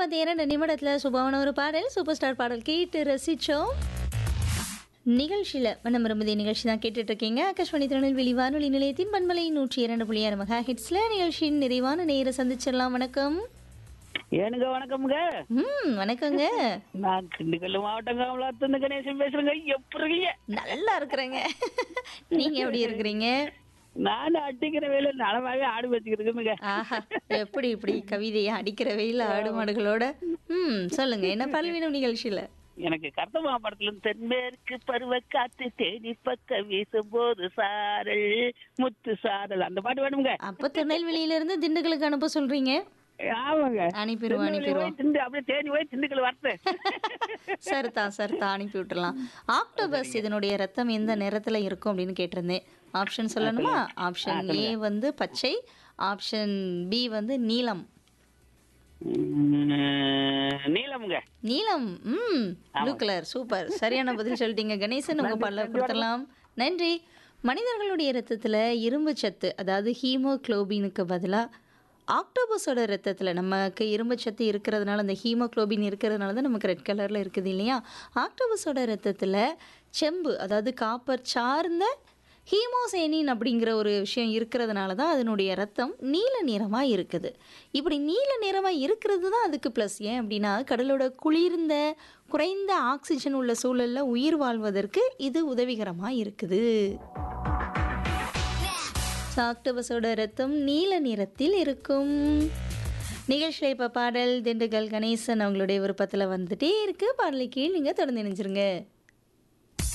நாற்பத்தி இரண்டு நிமிடத்தில் சுபாவன ஒரு பாடல் சூப்பர் ஸ்டார் பாடல் கேட்டு ரசித்தோம் நிகழ்ச்சியில் நம்ம ரொம்ப நிகழ்ச்சி தான் கேட்டுட்டு இருக்கீங்க ஆகாஷ்வாணி திருநெல்வேலி வானொலி நிலையத்தின் பண்பலை நூற்றி இரண்டு புள்ளி ஆறு மகா ஹிட்ஸில் நிகழ்ச்சியின் நிறைவான நேர சந்திச்சிடலாம் வணக்கம் ஏனுங்க வணக்கம்ங்க ம் வணக்கங்க நான் திண்டுக்கல் மாவட்டம் காமலாத்துந்து கணேசன் பேசுறேங்க எப்படி இருக்கீங்க நல்லா இருக்கிறேங்க நீங்கள் எப்படி இருக்கிறீங்க நான் அடிக்கிற வேலை நலமாவே ஆடு வச்சுக்கிறதுங்க ஆஹா எப்படி இப்படி கவிதையை அடிக்கிற வெயில் ஆடு மாடுகளோட ம் சொல்லுங்க என்ன பல்வீனம் நிகழ்ச்சியில் எனக்கு கர்த்தமா படத்துல இருந்து தென்மேற்கு பருவ காத்து தேடி பக்க வீசும் போது சாரல் முத்து சாரல் அந்த பாட்டு வேணுங்க அப்போ திருநெல்வேலியிலேருந்து திண்டுக்கலுக்கு அனுப்ப சொல்கிறீங்க ஆமாங்க அனுப்பிடுவோம் திருநெல்வேலி அனுப்பிடுவோம் போய் திண்டு அப்படியே தேடி போய் திண்டுக்கல் வரட்டேன் சரிதான் சரிதான் அனுப்பி விட்டுறலாம் ஆக்டோபஸ் இதனுடைய ரத்தம் எந்த நிறத்துல இருக்கும் அப்படின்னு கேட்டிருந்தேன் ஆப்ஷன் சொல்லணுமா ஆப்ஷன் ஏ வந்து பச்சை ஆப்ஷன் பி வந்து நீலம் உம், நீலம்ங்க நீலம் ம் ப்ளூ கலர் சூப்பர் சரியான பதில் சொல்லிட்டீங்க கணேசன் உங்க பாடல கொடுத்துடலாம் நன்றி மனிதர்களுடைய ரத்தத்துல இரும்பு சத்து அதாவது ஹீமோக்ளோபினுக்கு பதிலா ஆக்டோபஸோட ரத்தத்தில் நமக்கு இரும்பு சத்து இருக்கிறதுனால அந்த ஹீமோக்ளோபின் இருக்கிறதுனால தான் நமக்கு ரெட் கலரில் இருக்குது இல்லையா ஆக்டோபஸோட ரத்தத்தில் செம்பு அதாவது காப்பர் சார்ந்த ஹீமோசேனின் அப்படிங்கிற ஒரு விஷயம் இருக்கிறதுனால தான் அதனுடைய ரத்தம் நீல நிறமாக இருக்குது இப்படி நீல நிறமாக இருக்கிறது தான் அதுக்கு ப்ளஸ் ஏன் அப்படின்னா கடலோட குளிர்ந்த குறைந்த ஆக்சிஜன் உள்ள சூழலில் உயிர் வாழ்வதற்கு இது உதவிகரமாக இருக்குது ஆக்டோபஸோட ரத்தம் நீல நிறத்தில் இருக்கும் நிகழ்ச்சியில் இப்போ பாடல் திண்டுக்கல் கணேசன் அவங்களுடைய விருப்பத்தில் வந்துட்டே இருக்கு பாடலை கீழ் நீங்கள் தொடர்ந்து இணைஞ்சிருங்க